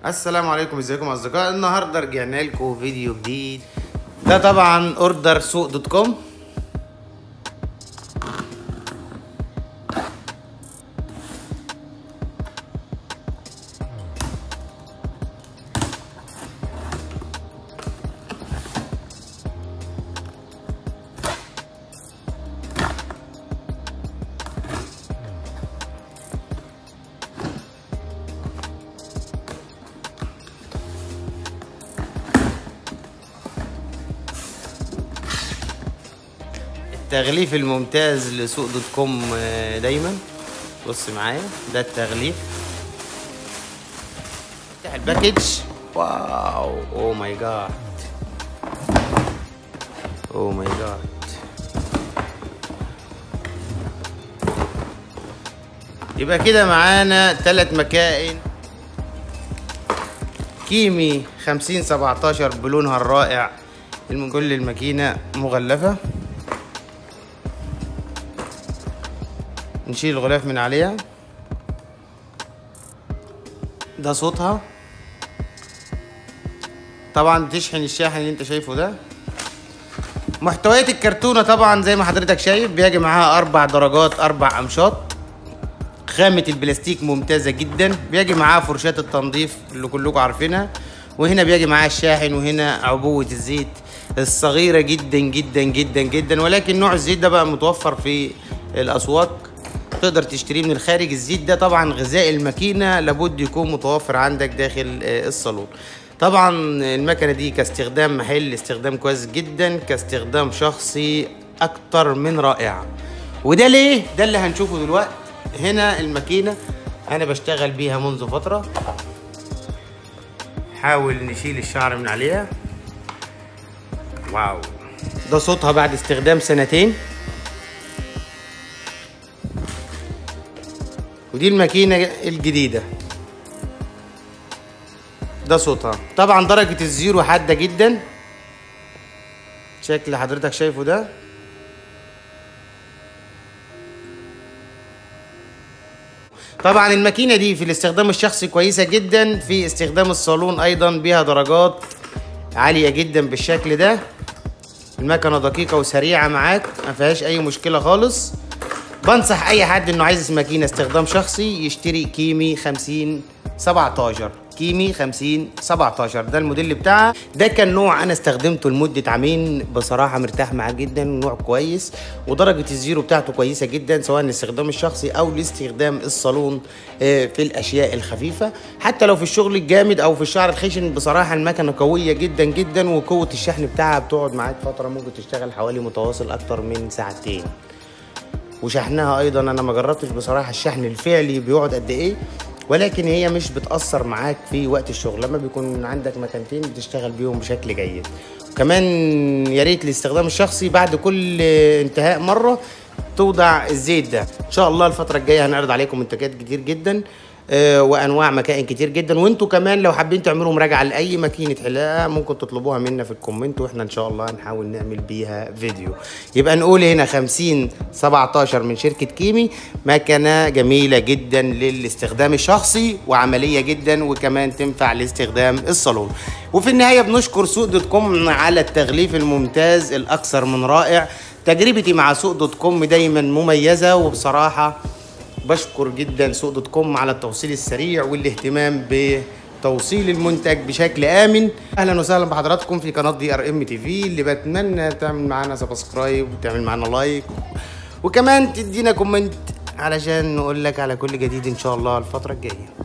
السلام عليكم ازيكم اصدقائي النهارده رجعنا لكم فيديو جديد ده طبعا اوردر سوق دوت كوم التغليف الممتاز لسوق دوت كوم آه، دايما بص معايا ده التغليف افتح الباكج واو او ماي جاد او ماي جاد يبقى كده معانا تلات مكائن كيمي خمسين سبعتاشر بلونها الرائع الم- كل الماكينة مغلفة نشيل الغلاف من عليها ده صوتها طبعا بتشحن الشاحن اللي انت شايفه ده محتويات الكرتونة طبعا زي ما حضرتك شايف بيجي معاها اربع درجات اربع امشاط خامة البلاستيك ممتازة جدا بيجي معاها فرشاة التنظيف اللي كلكم عارفينها وهنا بيجي معاها الشاحن وهنا عبوة الزيت الصغيرة جدا جدا جدا جدا ولكن نوع الزيت ده بقى متوفر في الأسواق تقدر تشتريه من الخارج الزيت ده طبعا غذاء الماكينة لابد يكون متوفر عندك داخل آه، الصالون طبعا المكنة دي كاستخدام محل استخدام كويس جدا كاستخدام شخصي أكتر من رائع وده ليه؟ ده اللي هنشوفه دلوقتي هنا الماكينة أنا بشتغل بيها منذ فترة حاول نشيل الشعر من عليها واو ده صوتها بعد استخدام سنتين ودي الماكينة الجديدة ده صوتها طبعا درجة الزيرو حادة جدا شكل حضرتك شايفه ده طبعا الماكينة دي في الاستخدام الشخصي كويسة جدا في استخدام الصالون ايضا بيها درجات عالية جدا بالشكل ده المكنة دقيقة وسريعة معاك ما فيهاش اي مشكلة خالص بنصح اي حد انه عايز ماكينة استخدام شخصي يشتري كيمي 50 17 كيمي 50 17 ده الموديل بتاعها ده كان نوع انا استخدمته لمده عامين بصراحه مرتاح معاه جدا نوع كويس ودرجه الزيرو بتاعته كويسه جدا سواء للاستخدام الشخصي او لاستخدام الصالون آه، في الاشياء الخفيفه حتى لو في الشغل الجامد او في الشعر الخشن بصراحه المكنه قويه جدا جدا وقوه الشحن بتاعها بتقعد معاك فتره ممكن تشتغل حوالي متواصل اكتر من ساعتين وشحنها ايضا انا ما جربتش بصراحه الشحن الفعلي بيقعد قد ايه ولكن هي مش بتاثر معاك في وقت الشغل لما بيكون عندك مكانتين بتشتغل بيهم بشكل جيد كمان يا ريت الاستخدام الشخصي بعد كل انتهاء مره توضع الزيت ده ان شاء الله الفتره الجايه هنعرض عليكم منتجات كتير جدا آه، وانواع مكائن كتير جدا وانتوا كمان لو حابين تعملوا مراجعه لاي ماكينه حلاقه ممكن تطلبوها منا في الكومنت واحنا ان شاء الله هنحاول نعمل بيها فيديو يبقى نقول هنا 50 17 من شركه كيمي مكنه جميله جدا للاستخدام الشخصي وعمليه جدا وكمان تنفع لاستخدام الصالون وفي النهايه بنشكر سوق دوت كوم على التغليف الممتاز الاكثر من رائع تجربتي مع سوق دوت كوم دايما مميزه وبصراحه بشكر جدا سوق دوت كوم على التوصيل السريع والاهتمام بتوصيل المنتج بشكل امن اهلا وسهلا بحضراتكم في قناه دي ار ام تي في اللي بتمنى تعمل معانا سبسكرايب وتعمل معانا لايك وكمان تدينا كومنت علشان نقول لك على كل جديد ان شاء الله الفتره الجايه